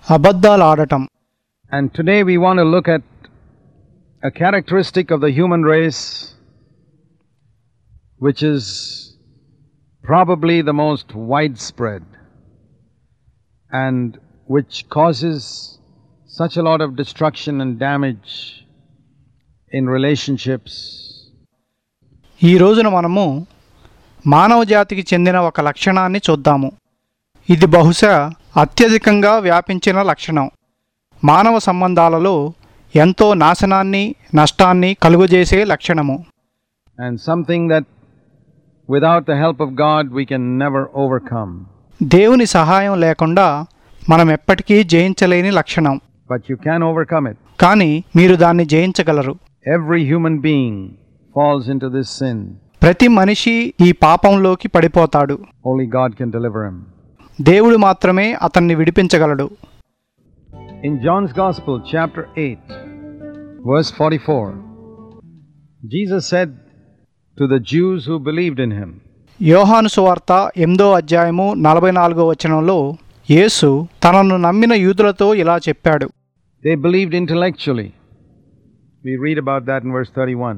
అబద్ధాలు ఆడటం And today we want to look at a characteristic of the human race which is probably the most widespread and which causes such a lot of destruction and damage in relationships, ఈ రోజున మనము మానవ జాతికి చెందిన ఒక లక్షణాన్ని చూద్దాము ఇది బహుశా అత్యధికంగా వ్యాపించిన లక్షణం మానవ సంబంధాలలో ఎంతో నాశనాన్ని నష్టాన్ని కలుగజేసే లక్షణము and something that without the help of God we can never overcome. దేవుని సహాయం లేకుండా మనం ఎప్పటికీ జయించలేని లక్షణం But you can overcome it. కానీ మీరు దాన్ని జయించగలరు Every human being falls into this sin. ప్రతి మనిషి ఈ పాపంలోకి పడిపోతాడు Only God can deliver him. దేవుడు మాత్రమే అతన్ని విడిపించగలడు In John's Gospel, chapter 8, verse 44, Jesus said to the Jews who believed in him, యోహాను సువార్త ఎనిమిదో అధ్యాయము నలభై నాలుగో వచనంలో యేసు తనను నమ్మిన యూదులతో ఇలా చెప్పాడు they believed intellectually. We read about that in verse 31.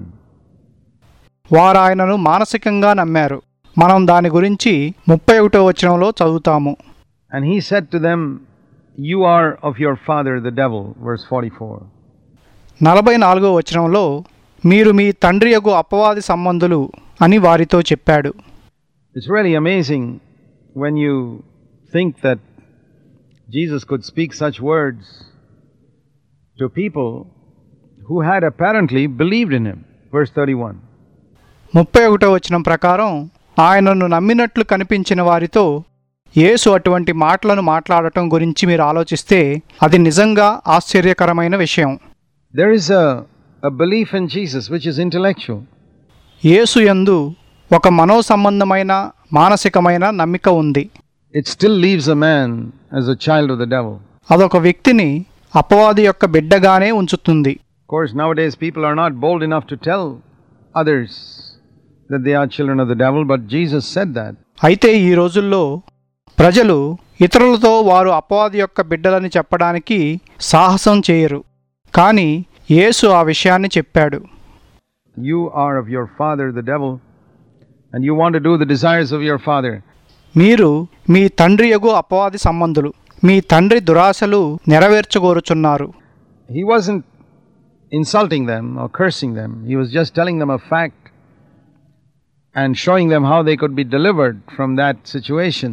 వారు ఆయనను మానసికంగా నమ్మారు మనం దాని గురించి ముప్పై ఒకటో వచనంలో చదువుతాము And he said to them, You are of your father the devil, verse 44. నలభై నాలుగో వచనంలో మీరు మీ తండ్రి యొక్క అపవాది సంబంధులు అని వారితో చెప్పాడు It's really amazing when you think that Jesus could speak such words to people who had apparently believed in him. Verse 31. ముప్పై ఒకటో వచనం ప్రకారం ఆయనను నమ్మినట్లు కనిపించిన వారితో యేసు అటువంటి మాటలను మాట్లాడటం గురించి మీరు ఆలోచిస్తే అది నిజంగా ఆశ్చర్యకరమైన విషయం There is a, a belief in Jesus which is intellectual. యేసు యందు ఒక మనోసంబంధమైన మానసికమైన నమ్మిక ఉంది It still leaves a man as a child of the devil. అదొక వ్యక్తిని అపవాది యొక్క బిడ్డగానే ఉంచుతుంది Of course, nowadays people are not bold enough to tell others that they are children of the devil, but Jesus said that. అయితే ఈ రోజుల్లో ప్రజలు ఇతరులతో వారు అపవాది యొక్క బిడ్డలని చెప్పడానికి సాహసం చేయరు కానీ యేసు ఆ విషయాన్ని చెప్పాడు You are of your father, the devil, and you want to do the desires of your father. మీరు మీ తండ్రి యగు అపవాది సంబంధులు మీ తండ్రి దురాశలు నెరవేర్చగోరుచున్నారు He wasn't insulting them or cursing them, he was just telling them a fact and showing them how they could be delivered from that situation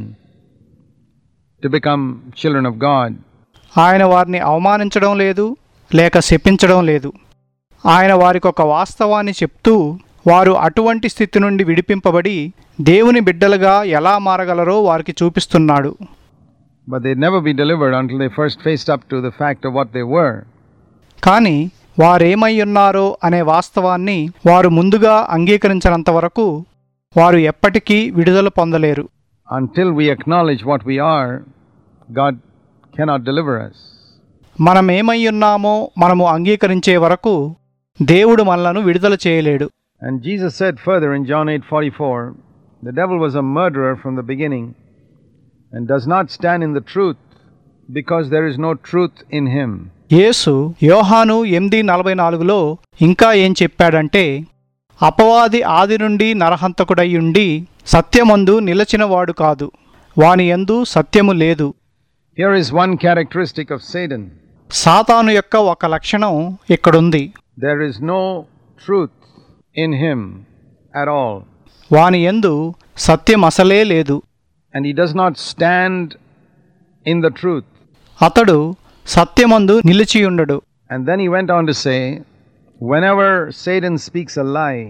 to become children of God. ఆయన వారిని అవమానించడం లేదు లేక శపించడం లేదు ఆయన వారికి ఒక వాస్తవాన్ని చెప్తూ వారు అటువంటి స్థితి నుండి విడిపింపబడి దేవుని బిడ్డలుగా ఎలా మారగలరో వారికి చూపిస్తున్నాడు But they'd never be delivered until they first faced up to the fact of what they were. కానీ వారేమై ఉన్నారో అనే వాస్తవాన్ని వారు ముందుగా అంగీకరించినంత వరకు వారు ఎప్పటికీ విడుదల పొందలేరు Until we acknowledge what we are, God cannot deliver us. మనం ఏమై ఉన్నామో మనము అంగీకరించే వరకు దేవుడు మనలను విడుదల చేయలేడు And Jesus said further in John 8:44, the devil was a murderer from the beginning and does not stand in the truth because there is no truth in him. యేసు యోహాను ఎనిమిది నలభై నాలుగులో ఇంకా ఏం చెప్పాడంటే అపవాది ఆది నుండి నరహంతకుడై ఉండి సత్యమందు నిలచినవాడు కాదు వాని యందు సత్యము లేదు Here is one characteristic of Satan. సాతాను యొక్క ఒక లక్షణం ఇక్కడుంది There is no truth in him at all. వాని యందు సత్యం అసలే లేదు And he does not stand in the truth. అతడు సత్యమందు నిలిచియుండడు And then he went on to say, whenever Satan speaks a lie,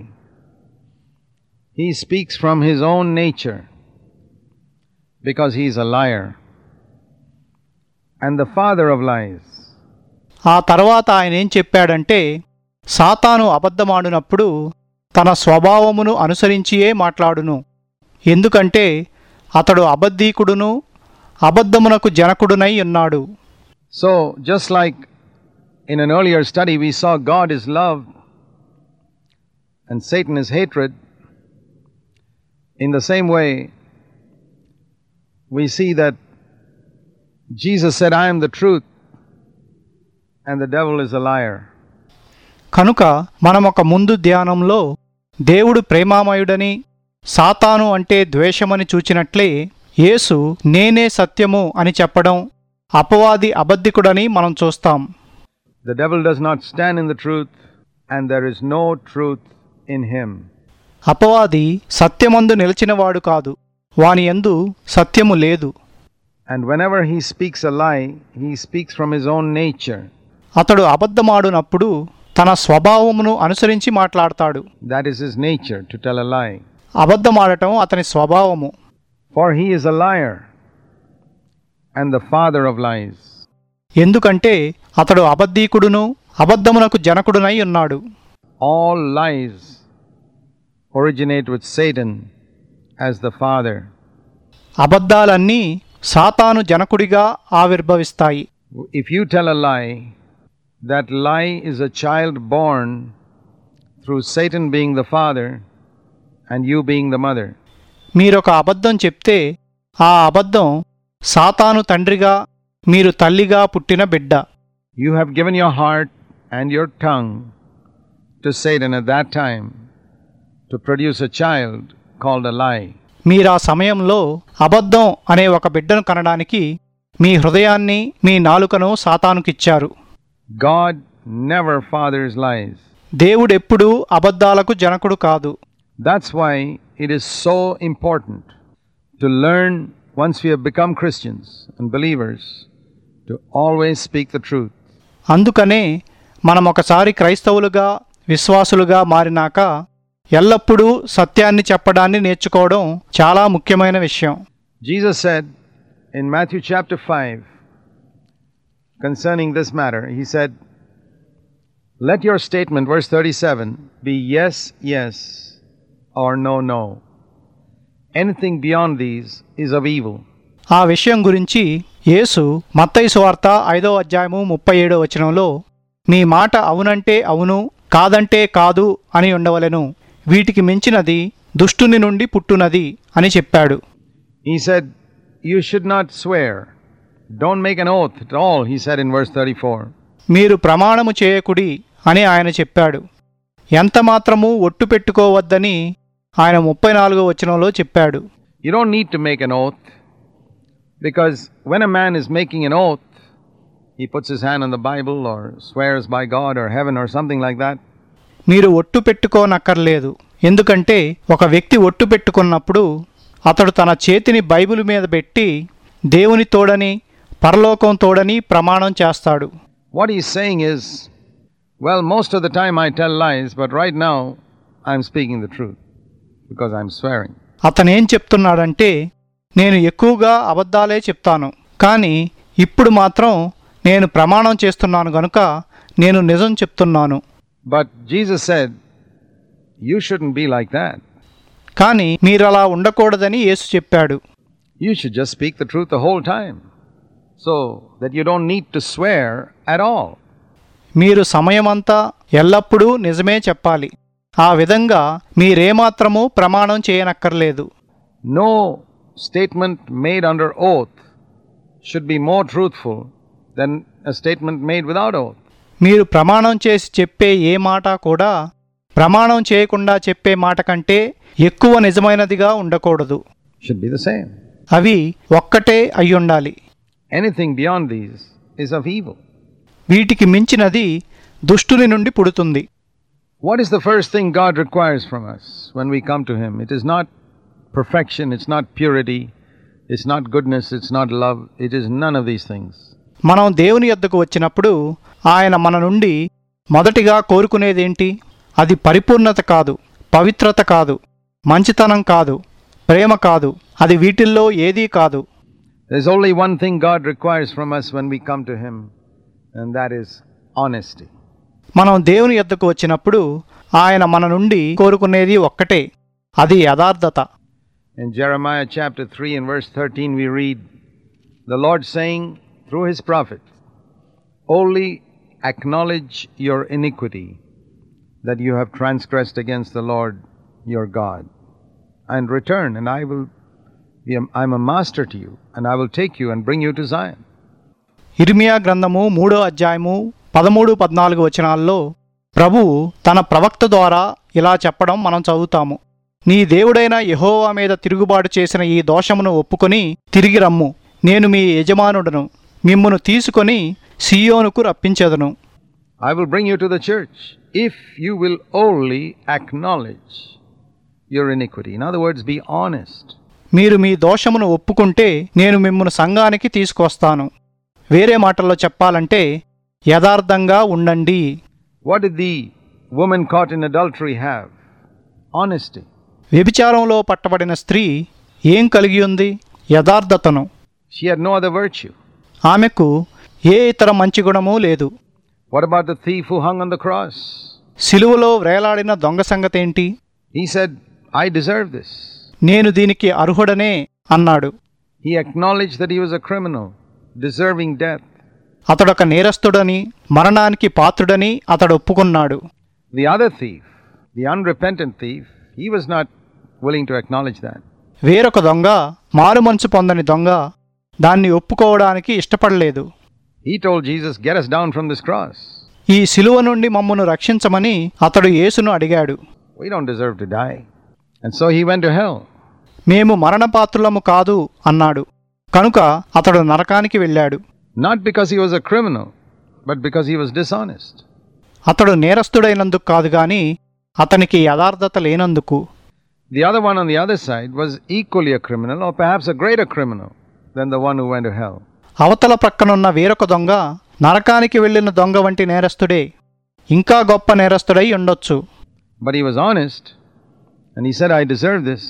he speaks from his own nature because he is a liar and the father of lies. ఆ తర్వాత ఆయన ఏం చెప్పాడంటే సాతాను అబద్ధమాడినప్పుడు తన స్వభావమును అనుసరించియే మాట్లాడును ఎందుకంటే అతడు అబద్ధీకుడును అబద్ధమునకు జనకుడునై ఉన్నాడు So, just like in an earlier study we saw God is love and Satan is hatred, in the same way, we see that Jesus said, I am the truth, and the devil is a liar. కనుక మనం ఒక ముందు ధ్యానంలో దేవుడు ప్రేమామయుడని సాతాను అంటే ద్వేషమని చూచినట్లే యేసు నేనే సత్యము అని చెప్పడం అపవాది అబద్ధికుడని మనం చూస్తాం The devil does not stand in the truth, and there is no truth in him. అపవాది సత్యమందు నిలిచినవాడు కాదు వాని యందు సత్యము లేదు And whenever he speaks a lie, he speaks from his own nature. అతడు అబద్ధమాడునప్పుడు తన స్వభావమును అనుసరించి మాట్లాడతాడు That is his nature, to tell a lie. అబద్ధమాడటం అతని స్వభావము For he is a liar and the father of lies. ఎందుకంటే అతడు అబద్ధీకుడును అబద్ధమునకు జనకుడునై ఉన్నాడు All lies originate with Satan as the father. అబద్ధాలన్నీ సాతాను జనకుడిగా ఆవిర్భవిస్తాయి If you tell a lie, that lie is a child born through Satan being the father and you being the mother. మీరొక అబద్ధం చెప్తే ఆ అబద్ధం సాతాను తండ్రిగా మీరు తల్లిగా పుట్టిన బిడ్డ You have given your heart and your tongue to Satan at that time to produce a child called a lie. మీరా సమయంలో అబద్ధం అనే ఒక బిడ్డను కనడానికి మీ హృదయాన్ని మీ నాలుకను సాతానుకిచ్చారు God never fathers lies. దేవుడెప్పుడూ అబద్ధాలకు జనకుడు కాదు That's why it is so important to learn once we have become Christians and believers to always speak the truth. అందుకనే మనం ఒకసారి క్రైస్తవులుగా విశ్వాసులుగా మారినాక ఎల్లప్పుడూ సత్యాన్ని చెప్పడాన్ని నేర్చుకోవడం చాలా ముఖ్యమైన విషయం Jesus said in Matthew chapter 5 concerning this matter, He said, Let your statement, verse 37, be yes, yes, or no, no. Anything beyond these is of evil. ఆ విషయం గురించి యేసు మత్తయి సువార్త ఐదో అధ్యాయము ముప్పై ఏడో వచనంలో మీ మాట అవునంటే అవును కాదంటే కాదు అని ఉండవలెను వీటికి మించినది దుష్టుని నుండి పుట్టునది అని చెప్పాడు He said, You should not swear. Don't make an oath at all, he said in verse 34. మీరు ప్రమాణము చేయకుడి అని ఆయన చెప్పాడు ఎంత మాత్రము ఒట్టు పెట్టుకోవద్దని ఆయన ముప్పై నాలుగో వచనంలో చెప్పాడు You don't need to make an oath because when a man is making an oath, he puts his hand on the Bible or swears by God or heaven or something like that. మీరు ఒట్టు పెట్టుకోనక్కర్లేదు ఎందుకంటే ఒక వ్యక్తి ఒట్టు పెట్టుకున్నప్పుడు అతడు తన చేతిని బైబిల్ మీద పెట్టి దేవుని తోడని పరలోకం తోడని ప్రమాణం చేస్తాడు What he's saying is, well, most of the time I tell lies, but right now I'm speaking the truth because I'm swearing. అతనేం చెప్తున్నాడంటే నేను ఎక్కువగా అబద్ధాలే చెప్తాను కానీ ఇప్పుడు మాత్రం నేను ప్రమాణం చేస్తున్నాను గనుక నేను నిజం చెప్తున్నాను But Jesus said, you shouldn't be like that. కానీ మీరలా ఉండకూడదని యేసు చెప్పాడు You should just speak the truth the whole time so that you don't need to swear at all. మీరు సమయమంతా ఎల్లప్పుడూ నిజమే చెప్పాలి ఆ విధంగా మీరేమాత్రమూ ప్రమాణం చేయనక్కర్లేదు No statement made under oath should be more truthful than a statement made without oath. మీరు ప్రమాణం చేసి చెప్పే ఏ మాట కూడా ప్రమాణం చేయకుండా చెప్పే మాట కంటే ఎక్కువ నిజమైనదిగా ఉండకూడదు Should be the same. అవి ఒక్కటే అయ్యుండాలి Anything beyond these is of evil. వీటికి మించినది దుష్టుని నుండి పుడుతుంది What is the first thing God requires from us when we come to Him? It is not perfection, it's not purity, it's not goodness, it's not love, it is none of these things. మనం దేవుని యొద్దకు వచ్చినప్పుడు ఆయన మన నుండి మొదటిగా కోరుకునేదేంటి అది పరిపూర్ణత కాదు పవిత్రత కాదు మంచితనం కాదు ప్రేమ కాదు అది వీటిల్లో ఏదీ కాదు There's only one thing God requires from us when we come to Him, and that is honesty. మనం దేవుని యొద్దకు వచ్చినప్పుడు ఆయన మన నుండి కోరుకునేది ఒక్కటే అది యథార్థత In Jeremiah chapter 3 and verse 13, we read the Lord saying through His prophet, Only acknowledge your iniquity, that you have transgressed against the Lord your God, and return, and I will be a, I'm a master to you, and I will take you and bring you to Zion. ఇర్మియా గ్రంథము మూడో అధ్యాయము పదమూడు పద్నాలుగు వచనాల్లో ప్రభువు తన ప్రవక్త ద్వారా ఇలా చెప్పడం మనం చదువుతాము నీ దేవుడైన యెహోవా మీద తిరుగుబాటు చేసిన ఈ దోషమును ఒప్పుకొని తిరిగి రమ్ము నేను మీ యజమానుడను మిమ్మును తీసుకొని సియోనుకు రప్పించెదను I will bring you to the church if you will only acknowledge your iniquity. In other words, be honest. మీరు మీ దోషమును ఒప్పుకుంటే నేను మిమ్మును సంఘానికి తీసుకొస్తాను వేరే మాటల్లో చెప్పాలంటే యథార్థంగా ఉండండి What did the woman caught in adultery have? Honesty. వ్యభిచారంలో పట్టబడిన స్త్రీ ఏం కలిగి ఉంది యథార్థతను She had no other virtue. ఆమెకు ఏ ఇతర మంచి గుణమూ లేదు What about the thief who hung on the cross? సిలువలో వేలాడిన దొంగ సంగతేంటి He said, I deserve this. నేను దీనికి అర్హుడనే అన్నాడు He acknowledged that he was a criminal, deserving death. అతడొక నేరస్తుడని మరణానికి పాత్రుడని అతడు ఒప్పుకున్నాడు The other thief, the unrepentant thief, he was not willing to acknowledge that. వేరొక దొంగ మారు మనసు పొందని దొంగ దాన్ని ఒప్పుకోవడానికి ఇష్టపడలేదు He told Jesus, Get us down from this cross. ఈ సిలువ నుండి మమ్మను రక్షించమని అతడు యేసును అడిగాడు We don't deserve to die. And so he went to hell. మేము మరణపాత్రులము కాదు అన్నాడు కనుక అతడు నరకానికి వెళ్ళాడు Not because he was a criminal, but because he was dishonest. అతడు నేరస్తుడైనందుకు కాదు గాని అతనికి యథార్థత లేనందుకు The other one on the other side was equally a criminal, or perhaps a greater criminal than the one who went to hell. అవతల ప్రక్కనున్న వేరొక దొంగ నరకానికి వెళ్ళిన దొంగ వంటి నేరస్తుడే ఇంకా గొప్ప నేరస్తుడై ఉండొచ్చు But he was honest, and he said, I deserve this.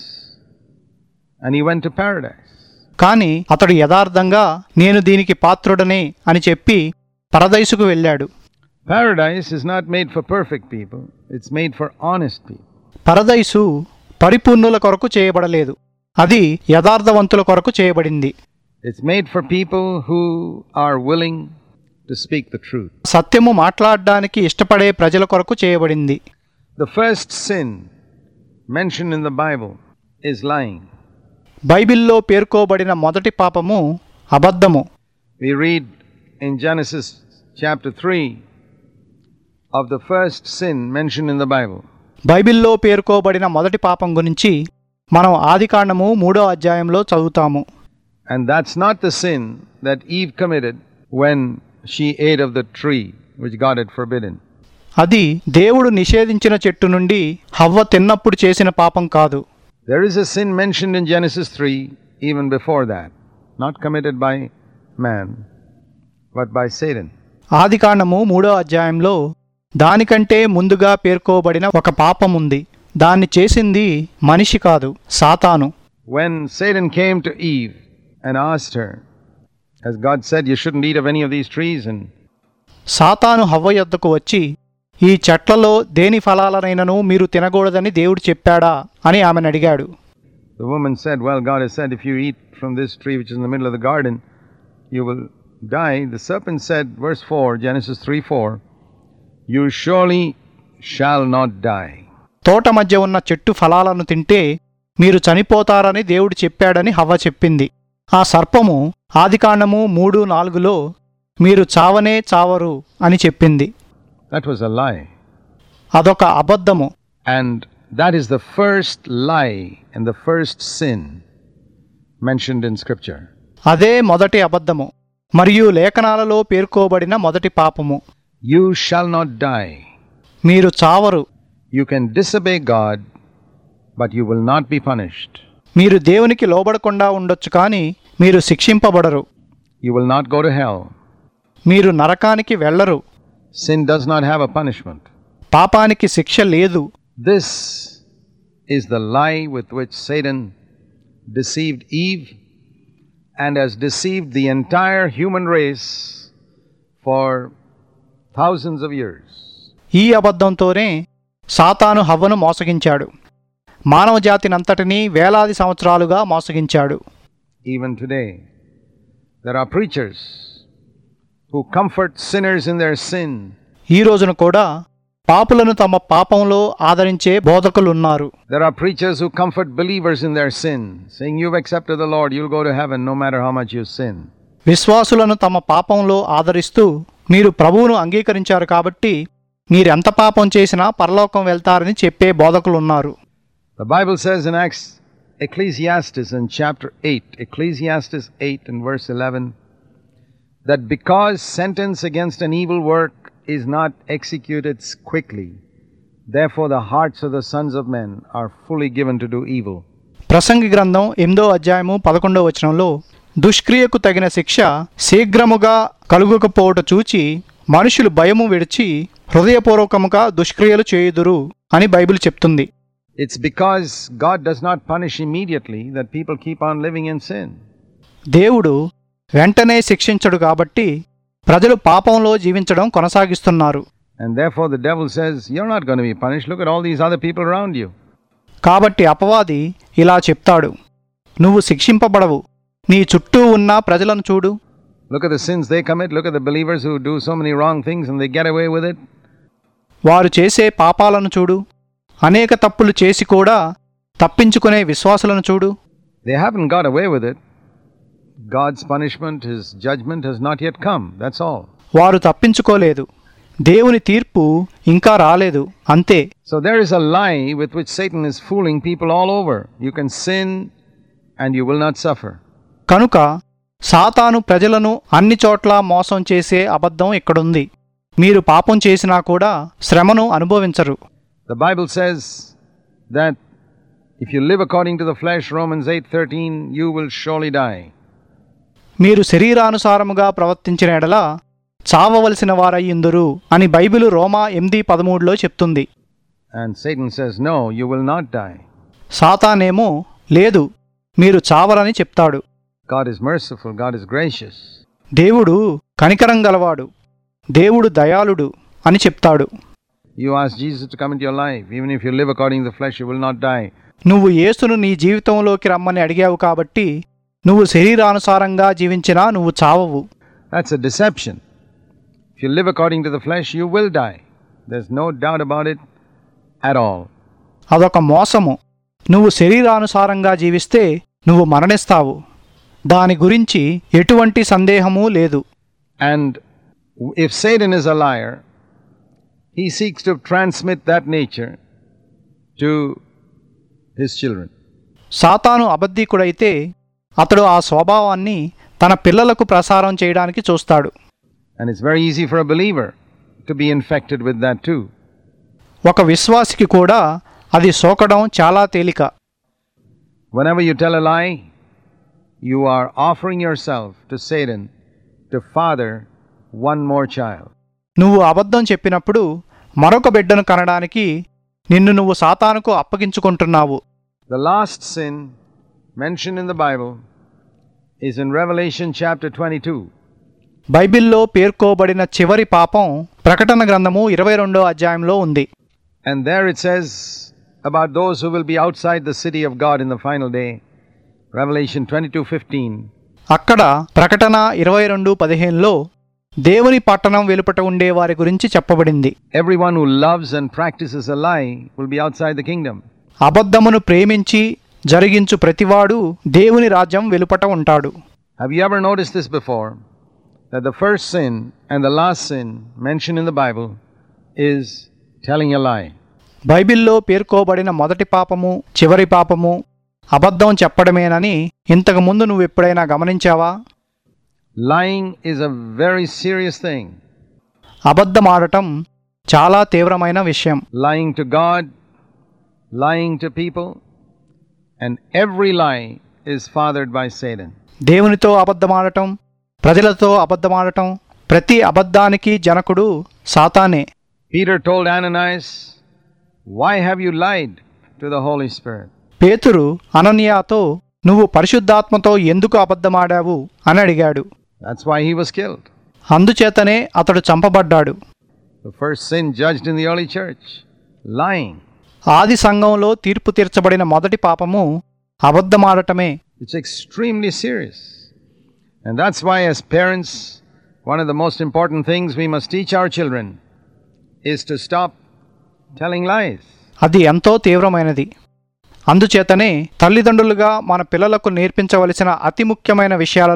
And he went to paradise. కాని అతడు యథార్థంగా నేను దీనికి పాత్రుడనే అని చెప్పి పరదైసుకు వెళ్ళాడు Paradise is not made for perfect people, it's made for honest people. పరదైసు పరిపూర్ణుల కొరకు చేయబడలేదు అది యథార్థవంతుల కొరకు చేయబడింది It's made for people who are willing to speak the truth. సత్యము మాట్లాడడానికి ఇష్టపడే ప్రజల కొరకు చేయబడింది The first sin mentioned in the Bible is lying. బైబిల్లో పేర్కోబడిన మొదటి పాపము అబద్ధము We read in Genesis chapter 3 of the first sin mentioned in the Bible. బైబిల్లో పేర్కోబడిన మొదటి పాపం గురించి మనం ఆదికాండము మూడో అధ్యాయంలో చదువుతాము And that's not the sin that Eve committed when she ate of the tree which God had forbidden. అది దేవుడు నిషేధించిన చెట్టు నుండి హవ్వ తిన్నప్పుడు చేసిన పాపం కాదు There is a sin mentioned in Genesis 3 even before that, not committed by man, but by Satan. ఆదికాండము మూడో అధ్యాయంలో దానికంటే ముందుగా పేర్కోబడిన ఒక పాపం ఉంది దాన్ని చేసింది మనిషి కాదు సాతాను When Satan came to Eve and asked her, as God said, you shouldn't eat of any of these trees, and సాతాను హవ్వ యొద్దకు వచ్చి ఈ చెట్లలో దేని ఫలాలనైనను మీరు తినకూడదని దేవుడు చెప్పాడా అని ఆమెను అడిగాడు the woman said, Well, God has said, if you eat from this tree which is in the middle of the garden, you will die. The serpent said, verse 4, Genesis 3 4, you surely shall not die. తోట మధ్య ఉన్న చెట్టు ఫలాలను తింటే మీరు చనిపోతారని దేవుడు చెప్పాడని హవ్వ చెప్పింది ఆ సర్పము ఆదికాండము మూడు నాలుగులో మీరు చావనే చావరు అని చెప్పింది That was a lie. అదొక అబద్ధము And that is the first lie and the first sin mentioned in Scripture. అదే మొదటి అబద్ధము మరియు లేఖనాలలో పేర్కోబడిన మొదటి పాపము You shall not die. మీరు చావరు You can disobey God, but you will not be punished. మీరు దేవునికి లోబడకుండా ఉండొచ్చు కానీ మీరు శిక్షింపబడరు You will not go to hell. మీరు నరకానికి వెళ్ళరు Sin does not have a punishment. పాపానికి శిక్ష లేదు This is the lie with which Satan deceived Eve and has deceived the entire human race for thousands of years. ఈ అబద్ధంతోనే సాతాను హవ్వను మోసగించాడు మానవ జాతినంతటినీ వేలాది సంవత్సరాలుగా మోసగించాడు Even today, there are preachers who comfort sinners in their sin ఈ రోజున కూడా పాపులను తమ పాపంలో ఆదరించే బోధకులున్నారు There are preachers who comfort believers in their sin, saying, You've accepted the Lord, you'll go to heaven no matter how much you sin. విశ్వాసులను తమ పాపంలో ఆదరిస్తూ మీరు ప్రభువును అంగీకరించారు కాబట్టి మీరెంత పాపం చేసినా పరలోకం వెళ్తారని చెప్పే బోధకులున్నారు The Bible says in Acts, Ecclesiastes in chapter 8, Ecclesiastes 8 and verse 11, that because sentence against an evil work is not executed quickly, therefore the hearts of the sons of men are fully given to do evil. ప్రసంగి గ్రంథం ఎనిమిదో అధ్యాయము పదకొండో వచనంలో దుష్క్రియకు తగిన శిక్ష శీఘ్రముగా కలుగకపోవట చూచి మనుషులు భయము విడిచి హృదయపూర్వకముగా దుష్క్రియలు చేయుదురు అని బైబిల్ చెప్తుంది It's because God does not punish immediately that people keep on living in sin. దేవుడు వెంటనే శిక్షించడు కాబట్టి ప్రజలు పాపంలో జీవించడం కొనసాగిస్తున్నారు And therefore the devil says, You're not going to be punished. Look at all these other people around you. కాబట్టి అపవాది ఇలా చెప్తాడు నువ్వు శిక్షింపబడవు నీ చుట్టూ ఉన్న ప్రజలను చూడు Look at the sins they commit. Look at the believers who do so many wrong things and they get away with it. వారు చేసే పాపాలను చూడు అనేక తప్పులు చేసి కూడా తప్పించుకునే విశ్వాసులను చూడు They haven't got away with it. God's punishment, His judgment has not yet come. That's all. వారు తప్పించుకోలేదు దేవుని తీర్పు ఇంకా రాలేదు అంతే So there is a lie with which Satan is fooling people all over. You can sin and you will not suffer. కనుక సాతాను ప్రజలను అన్ని చోట్ల మోసం చేసే అబద్ధం ఇక్కడుంది మీరు పాపం చేసినా కూడా శ్రమను అనుభవించరు The Bible says that if you live according to the flesh, Romans 8:13, you will surely die. మీరు శరీరానుసారముగా ప్రవర్తించిన ఎడల చావవలసిన వారయ్యుందురు అని బైబిలు రోమా ఎనిమిది పదమూడులో చెప్తుంది And Satan says, No, you will not die. సాతానేమో లేదు మీరు చావరని చెప్తాడు God is merciful, God is gracious. దేవుడు కనికరం గలవాడు దేవుడు దయాళుడు అని చెప్తాడు You ask Jesus to come into your life. Even if you live according to the flesh, you will not die. నువ్వు యేసును నీ జీవితంలోకి రమ్మని అడిగావు కాబట్టి నువ్వు శరీరానుసారంగా జీవించినా నువ్వు చావవు That's a deception. If you live according to the flesh, you will die. There's no doubt about it at all. అదొక మోసము నువ్వు శరీరానుసారంగా జీవిస్తే నువ్వు మరణిస్తావు దాని గురించి ఎటువంటి సందేహమూ లేదు And if Satan is a liar, he seeks to transmit that nature to his children. సాతాను అబద్ధీకుడైతే అతడు ఆ స్వభావాన్ని తన పిల్లలకు ప్రసారం చేయడానికి చూస్తాడు And it's very easy for a believer to be infected with that too. ఒక విశ్వాసికి కూడా అది సోకడం చాలా తేలిక Whenever you tell a lie, you are offering yourself to Satan to father one more child. నువ్వు అబద్ధం చెప్పినప్పుడు మరొక బిడ్డను కనడానికి నిన్ను నువ్వు సాతానుకు అప్పగించుకుంటున్నావు The last sin mentioned in the Bible is in Revelation chapter 22. బైబిల్లో పేర్కోబడిన చివరి పాపం ప్రకటన గ్రంథము ఇరవై రెండో అధ్యాయంలో ఉంది And there it says about those who will be outside the city of God in the final day. Revelation 22:15. అక్కడ ప్రకటన ఇరవై రెండు పదిహేనులో దేవుని పట్టణం వెలుపట ఉండే వారి గురించి చెప్పబడింది Everyone who loves and practices a lie will be outside the kingdom. అబద్ధమును ప్రేమించి జరిగించు ప్రతివాడు దేవుని రాజ్యం వెలుపట ఉంటాడు Have you ever noticed this before? That the first sin and the last sin mentioned in the Bible is telling a lie. బైబిల్లో పేర్కోబడిన మొదటి పాపము చివరి పాపము అబద్ధం చెప్పడమేనని ఇంతకు ముందు నువ్వు ఎప్పుడైనా గమనించావా Lying is a very serious thing. అబద్ధమాడటం చాలా తీవ్రమైన విషయం Lying to God, lying to people, and every lie is fathered by Satan. దేవునితో అబద్ధమాడటం ప్రజలతో అబద్ధమాడటం ప్రతి అబద్ధానికి జనకుడు సాతానే Peter told Ananias, Why have you lied to the Holy Spirit? పేతురు అననీయాతో నువ్వు పరిశుద్ధాత్మతో ఎందుకు అబద్ధమాడావు అని అడిగాడు That's why he was killed. అందుచేతనే అతడు చంపబడ్డాడు The first sin judged in the early church lying. ఆది సంఘంలో తీర్పు తీర్చబడిన మొదటి పాపము అబద్ధమాడటమే It's extremely serious. And that's why, as parents, one of the most important things we must teach our children is to stop telling lies. అది ఎంతో తీవ్రమైనది అందుచేతనే తల్లిదండ్రులుగా మన పిల్లలకు నేర్పించవలసిన అతి ముఖ్యమైన విషయాలలో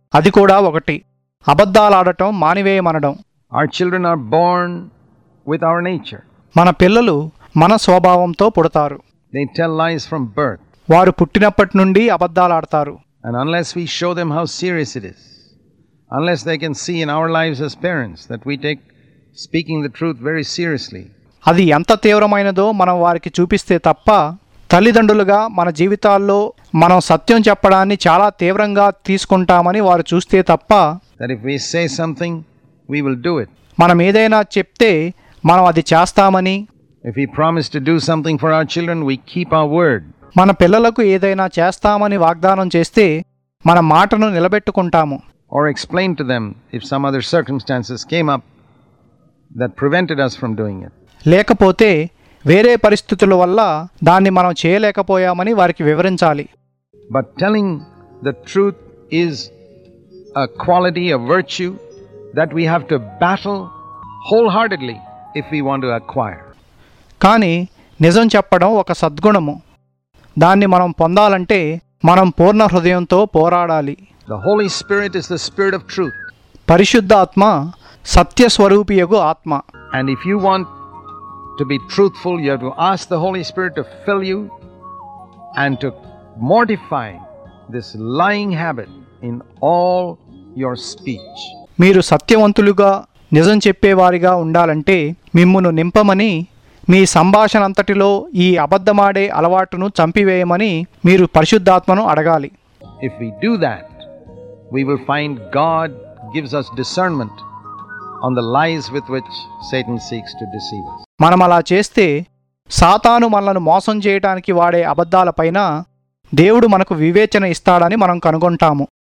అది కూడా ఒకటి అబద్ధాలాడటం మానివేయమనడం Our children are born with our nature. మన పిల్లలు మన స్వభావంతో పుడతారు They tell lies from birth. వారు పుట్టినప్పటి నుండి అబద్ధాలాడతారు And unless we show them how serious it is, unless they can see in our lives as parents that we take speaking the truth very seriously, అది ఎంత తీవ్రమైనదో మనం వారికి చూపిస్తే తప్ప తల్లిదండ్రులుగా మన జీవితాల్లో మనం సత్యం చెప్పడాన్ని చాలా తీవ్రంగా తీసుకుంటామని వారు చూస్తే తప్ప that if we say something, we will do it. మనం ఏదైనా చెప్తే మనం అది చేస్తామని If we promise to do something for our children, we keep our word. మన పిల్లలకు ఏదైనా చేస్తామని వాగ్దానం చేస్తే మన మాటను నిలబెట్టుకుంటాము Or explain to them if some other circumstances came up that prevented us from doing it. లేకపోతే వేరే పరిస్థితుల వల్ల దాన్ని మనం చేయలేకపోయామని వారికి వివరించాలి But telling the truth is a quality, a virtue that we have to battle wholeheartedly if we want to acquire. కానీ నిజం చెప్పడం ఒక సద్గుణము దాన్ని మనం పొందాలంటే మనం పూర్ణ హృదయంతో పోరాడాలి The Holy Spirit is the Spirit of truth. పరిశుద్ధ ఆత్మ సత్యస్వరూపియగు ఆత్మ And if you want to be truthful, you have to ask the Holy Spirit to fill you and to mortify this lying habit in all your speech. మీరు సత్యవంతులుగా నిజం చెప్పేవారిగా ఉండాలంటే మిమ్మును నింపమని మీ సంభాషణ అంతటిలో ఈ అబద్ధమాడే అలవాటును చంపివేయమని మీరు పరిశుద్ధాత్మను అడగాలి If we do that, we will find God gives us discernment on the lies with which Satan seeks to deceive us. మనం అలా చేస్తే సాతాను మనలను మోసం చేయడానికి వాడే అబద్ధాలపైన దేవుడు మనకు వివేచన ఇస్తాడని మనం కనుగొంటాము